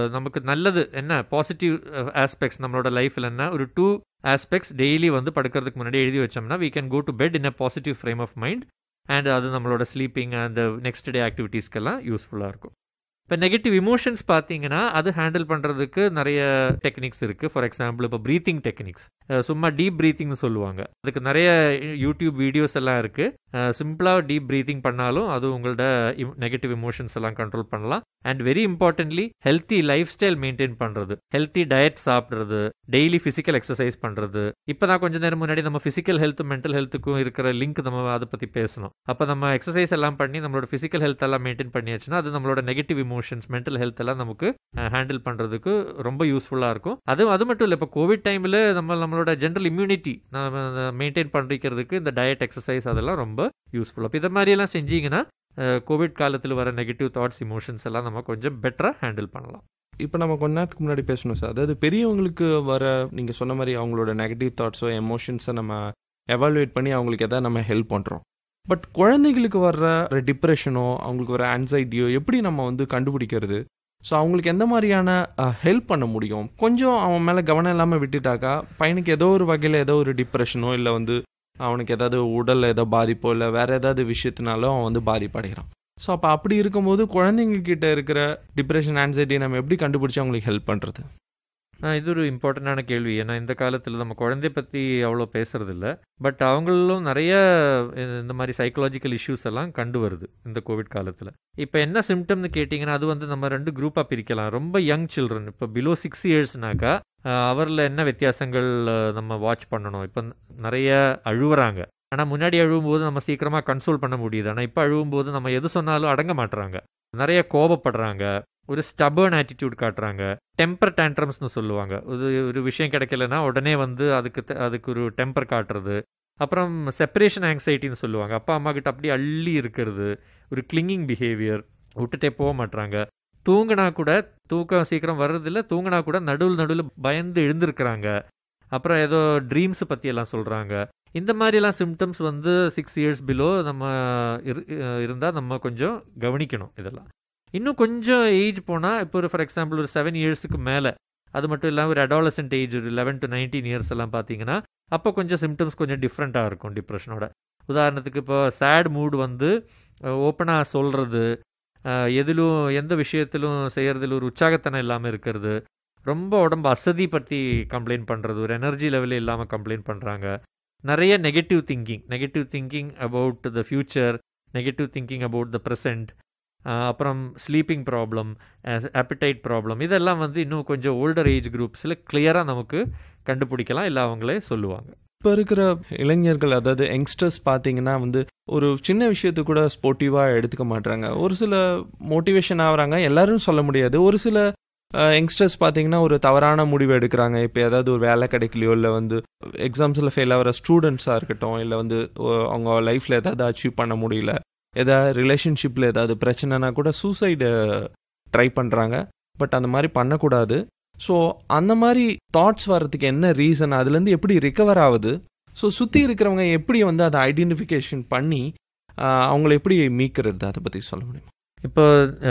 நமக்கு நல்லது என்ன பாசிட்டிவ் ஆஸ்பெக்ட்ஸ் நம்மளோட லைஃப்பில் என்ன ஒரு டூ ஆஸ்பெக்ட்ஸ் டெய்லி வந்து படுக்கிறதுக்கு முன்னாடி எழுதி வச்சோம்னா we can go to bed in a positive frame of mind and அது நம்மளோட ஸ்லீப்பிங் அந்த நெக்ஸ்ட் டே ஆக்டிவிட்டீஸ்க்கெல்லாம் யூஸ்ஃபுல்லாக இருக்கும் இப்போ நெகட்டிவ் இமோஷன்ஸ் பார்த்தீங்கன்னா அது ஹேண்டில் பண்ணுறதுக்கு நிறைய டெக்னிக்ஸ் இருக்குது ஃபார் எக்ஸாம்பிள் இப்போ ப்ரீத்திங் டெக்னிக்ஸ் சும்மா டீப் ப்ரீத்திங்னு சொல்லுவாங்க அதுக்கு நிறைய யூடியூப் வீடியோஸ் எல்லாம் இருக்குது சிம்பிளாக டீப் ப்ரீத்திங் பண்ணாலும் அது உங்களோட நெகட்டிவ் இமோஷன்ஸ் எல்லாம் கண்ட்ரோல் பண்ணலாம் and very importantly healthy lifestyle maintain பண்ணுறது ஹெல்த்தி டயட் சாப்பிட்றது டெய்லி ஃபிசிக்கல் எக்ஸசைஸ் பண்ணுறது இப்போ தான் கொஞ்ச நேரம் முன்னாடி நம்ம ஃபிசிக்கல் ஹெல்த் மென்டல் ஹெல்த்துக்கும் இருக்கிற லிங்க் நம்ம அதை பற்றி பேசணும் அப்போ நம்ம எக்ஸசைஸ் எல்லாம் பண்ணி நம்மளோட ஃபிசிக்கல் ஹெல்த் எல்லாம் மெயின்டைன் பண்ணியாச்சுன்னா அது நம்மளோட நெகட்டிவ் இமோஷன்ஸ் மென்டல் ஹெல்த் எல்லாம் நமக்கு ஹேண்டில் பண்ணுறதுக்கு ரொம்ப யூஸ்ஃபுல்லாக இருக்கும் அது அது மட்டும் இல்லை இப்போ கோவிட் டைமில் நம்ம நம்மளோட ஜென்ரல் இம்யூனிட்டி நம்ம மெயின்டைன் பண்ணிக்கிறதுக்கு இந்த டயட் எக்ஸசைஸ் அதெல்லாம் ரொம்ப யூஸ்ஃபுல் அப்போ இதை மாதிரியெல்லாம் செஞ்சீங்கன்னா கோவிட் காலத்தில் வர நெகட்டிவ் தாட்ஸ் இமோஷன்ஸ் எல்லாம் நம்ம கொஞ்சம் பெட்டராக ஹேண்டில் பண்ணலாம் இப்போ நம்ம கொஞ்ச நேரத்துக்கு முன்னாடி பேசணும் சார் அதாவது பெரியவங்களுக்கு வர நீங்கள் சொன்ன மாதிரி அவங்களோட நெகட்டிவ் தாட்ஸோ எமோஷன்ஸை நம்ம எவாலுவேட் பண்ணி அவங்களுக்கு எதாவது நம்ம ஹெல்ப் பண்ணுறோம் பட் குழந்தைகளுக்கு வர்ற டிப்ரெஷனோ அவங்களுக்கு வர ஆன்சைட்டியோ எப்படி நம்ம வந்து கண்டுபிடிக்கிறது ஸோ அவங்களுக்கு எந்த மாதிரியான ஹெல்ப் பண்ண முடியும் கொஞ்சம் அவன் மேலே கவனம் இல்லாமல் விட்டுட்டாக்கா பையனுக்கு ஏதோ ஒரு வகையில் ஏதோ ஒரு டிப்ரெஷனோ இல்லை வந்து அவனுக்கு ஏதாவது உடலில் ஏதோ பாதிப்போ இல்லை வேற ஏதாவது விஷயத்தினாலும் அவன் வந்து பாதிப்படைகிறான் ஸோ அப்போ அப்படி இருக்கும்போது குழந்தைங்க கிட்ட இருக்கிற டிப்ரெஷன் ஆன்சைட்டி நம்ம எப்படி கண்டுபிடிச்சி அவங்களுக்கு ஹெல்ப் பண்ணுறது இது ஒரு இம்பார்ட்டண்ட்டான கேள்வி ஏன்னா இந்த காலத்தில் நம்ம குழந்தைய பற்றி அவ்வளோ பேசுறதில்ல பட் அவங்களும் நிறைய இந்த மாதிரி சைக்கலாஜிக்கல் இஷ்யூஸ் எல்லாம் கண்டு வருது இந்த கோவிட் காலத்தில் இப்போ என்ன சிம்டம்னு கேட்டிங்கன்னா அது வந்து நம்ம ரெண்டு குரூப்பாக பிரிக்கலாம் ரொம்ப யங் சில்ட்ரன் இப்போ பிலோ சிக்ஸ் இயர்ஸ்னாக்கா அவரில் என்ன வித்தியாசங்கள் நம்ம வாட்ச் பண்ணணும் இப்போ நிறைய அழுவுறாங்க ஆனால் முன்னாடி அழுவும்போது நம்ம சீக்கிரமாக கன்சோல் பண்ண முடியுது ஆனால் இப்போ அழுவும்போது நம்ம எது சொன்னாலும் அடங்க மாட்டுறாங்க நிறைய கோபப்படுறாங்க ஒரு ஸ்டபர்ன் ஆட்டிடியூட் காட்டுறாங்க டெம்பர் டேண்ட்ரம்ஸ்னு சொல்லுவாங்க ஒரு ஒரு விஷயம் கிடைக்கலன்னா உடனே வந்து அதுக்கு அதுக்கு ஒரு டெம்பர் காட்டுறது அப்புறம் செப்பரேஷன் ஆங்ஸைட்டின்னு சொல்லுவாங்க அப்பா அம்மா கிட்ட அப்படியே அள்ளி இருக்கிறது ஒரு கிளிங்கிங் பிஹேவியர் விட்டுட்டே போக மாட்டாங்க தூங்கினா கூட தூக்கம் சீக்கிரம் வர்றதில்ல தூங்கினா கூட நடுவில் நடுவில் பயந்து எழுந்திருக்கிறாங்க அப்புறம் ஏதோ ட்ரீம்ஸ் பற்றி எல்லாம் சொல்கிறாங்க இந்த மாதிரிலாம் சிம்டம்ஸ் வந்து சிக்ஸ் இயர்ஸ் பிலோ நம்ம இருந்தால் நம்ம கொஞ்சம் கவனிக்கணும் இதெல்லாம் இன்னும் கொஞ்சம் ஏஜ் போனால் இப்போ ஒரு ஃபார் எக்ஸாம்பிள் ஒரு செவன் இயர்ஸுக்கு மேலே அது மட்டும் இல்லாமல் ஒரு அடாலசன்ட் ஏஜ் ஒரு லெவன் டு நைன்டீன் இயர்ஸ் எல்லாம் பார்த்தீங்கன்னா அப்போ கொஞ்சம் சிம்டம்ஸ் கொஞ்சம் டிஃப்ரெண்ட்டாக இருக்கும் டிப்ரெஷனோட உதாரணத்துக்கு இப்போ சேட் மூட் வந்து ஓப்பனாக சொல்கிறது எதிலும் எந்த விஷயத்திலும் செய்கிறதுல ஒரு உற்சாகத்தனம் இல்லாமல் இருக்கிறது ரொம்ப உடம்பு அசதி பற்றி கம்ப்ளைண்ட் பண்ணுறது ஒரு எனர்ஜி லெவலே இல்லாமல் கம்ப்ளைண்ட் பண்ணுறாங்க நிறைய negative thinking negative thinking about the future negative thinking about the present அப்புறம் ஸ்லீப்பிங் ப்ராப்ளம் ஆப்பிடைட் ப்ராப்ளம் இதெல்லாம் வந்து இன்னும் கொஞ்சம் ஓல்டர் ஏஜ் குரூப்ஸில் கிளியராக நமக்கு கண்டுபிடிக்கலாம் இல்லை அவங்களே சொல்லுவாங்க இப்போ இருக்கிற இளைஞர்கள் அதாவது யங்ஸ்டர்ஸ் பார்த்தீங்கன்னா வந்து ஒரு சின்ன விஷயத்து கூட ஸ்போர்ட்டிவாக எடுத்துக்க மாட்டாங்க ஒரு சில மோட்டிவேஷன் ஆகுறாங்க எல்லாரும் சொல்ல முடியாது ஒரு சில யங்ஸ்டர்ஸ் பார்த்தீங்கன்னா ஒரு தவறான முடிவு எடுக்கிறாங்க இப்போ ஏதாவது ஒரு வேலை கிடைக்கலையோ இல்லை வந்து எக்ஸாம்ஸில் ஃபெயில் ஆகிற ஸ்டூடெண்ட்ஸாக இருக்கட்டும் இல்லை வந்து அவங்க லைஃப்பில் ஏதாவது அச்சீவ் பண்ண முடியல ஏதாவது ரிலேஷன்ஷிப்பில் ஏதாவது பிரச்சனைனா கூட சூசைடு ட்ரை பண்ணுறாங்க பட் அந்த மாதிரி பண்ணக்கூடாது ஸோ அந்த மாதிரி தாட்ஸ் வர்றதுக்கு என்ன ரீசன் அதுலேருந்து எப்படி ரிகவர் ஆகுது ஸோ சுற்றி இருக்கிறவங்க எப்படி வந்து அதை ஐடென்டிஃபிகேஷன் பண்ணி அவங்கள எப்படி மீக்கிறது அதை பற்றி சொல்ல முடியுமா இப்போ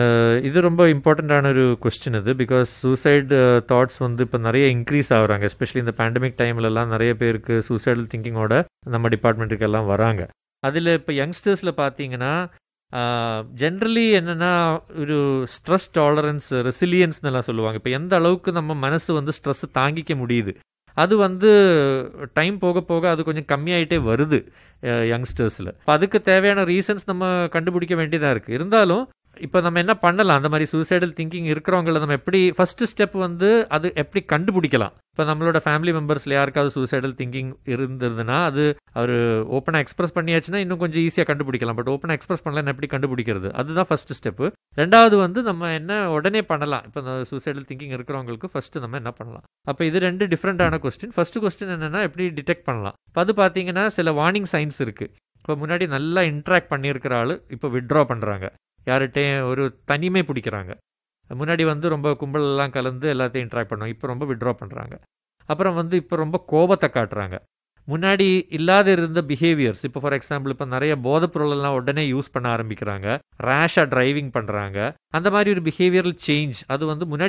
இது ரொம்ப இம்பார்ட்டண்ட்டான ஒரு கொஸ்டின் இது பிகாஸ் சூசைடு தாட்ஸ் வந்து இப்போ நிறைய இன்க்ரீஸ் ஆகுறாங்க எஸ்பெஷலி இந்த பேண்டமிக் டைம்லலாம் நிறைய பேருக்கு சூசைடல் திங்கிங்கோட நம்ம டிபார்ட்மெண்ட்டுக்கு எல்லாம் வராங்க அதில் இப்போ யங்ஸ்டர்ஸில் பார்த்தீங்கன்னா ஜென்ரலி என்னென்னா ஒரு ஸ்ட்ரெஸ் டாலரன்ஸ் ரெசிலியன்ஸ்னு எல்லாம் சொல்லுவாங்க இப்போ எந்த அளவுக்கு நம்ம மனசு வந்து ஸ்ட்ரெஸ் தாங்கிக்க முடியுது அது வந்து டைம் போக போக அது கொஞ்சம் கம்மியாயிட்டே வருது யங்ஸ்டர்ஸில் இப்போ அதுக்கு தேவையான ரீசன்ஸ் நம்ம கண்டுபிடிக்க வேண்டியதாக இருக்குது இருந்தாலும் இப்போ நம்ம என்ன பண்ணலாம் அந்த மாதிரி சூசைடல் திங்கிங் இருக்கிறவங்கள நம்ம எப்படி ஃபர்ஸ்ட் ஸ்டெப் வந்து அது எப்படி கண்டுபிடிக்கலாம் இப்போ நம்மளோட ஃபேமிலி மெம்பர்ஸில் யாருக்காவது சூசைடல் திங்கிங் இருந்ததுன்னா அது அவர் ஓப்பனாக எக்ஸ்பிரஸ் பண்ணியாச்சுன்னா இன்னும் கொஞ்சம் ஈஸியாக கண்டுபிடிக்கலாம் பட் ஓப்பனாக எக்ஸ்பிரஸ் பண்ணலாம் எப்படி கண்டுபிடிக்கிறது அதுதான் ஃபர்ஸ்ட் ஸ்டெப்பு ரெண்டாவது வந்து நம்ம என்ன உடனே பண்ணலாம் இப்போ இந்த சூசைடல் திங்கிங் இருக்கிறவங்களுக்கு ஃபர்ஸ்ட் நம்ம என்ன பண்ணலாம் அப்போ இது ரெண்டு டிஃப்ரெண்டான கொஸ்டின் ஃபர்ஸ்ட் கொஸ்டின் என்னென்னா எப்படி டிடெக்ட் பண்ணலாம் இப்போ அது பார்த்தீங்கன்னா சில வார்னிங் சைன்ஸ் இருக்குது இப்போ முன்னாடி நல்லா இன்ட்ராக்ட் பண்ணியிருக்கிற ஆள் இப்போ விட்ரா பண்ணுறாங்க யார்கிட்டையும் ஒரு தனிமை பிடிக்கிறாங்க முன்னாடி வந்து ரொம்ப கும்பலெல்லாம் கலந்து எல்லாத்தையும் இன்ட்ராக்ட் பண்ணுவோம் இப்போ ரொம்ப விட்ரா பண்ணுறாங்க அப்புறம் வந்து இப்போ ரொம்ப கோபத்தை காட்டுறாங்க முன்னாடி இல்லாத இருந்த பிஹேவியர்ஸ் இப்போ ஃபார் எக்ஸாம்பிள் இப்போ நிறைய போதைப்பொருளெல்லாம் உடனே யூஸ் பண்ண ஆரம்பிக்கிறாங்க ரேஷாக டிரைவிங் பண்ணுறாங்க அந்த மாதிரி ஒரு பிஹேவியரல் சேஞ்ச் அது வந்து முன்னாடி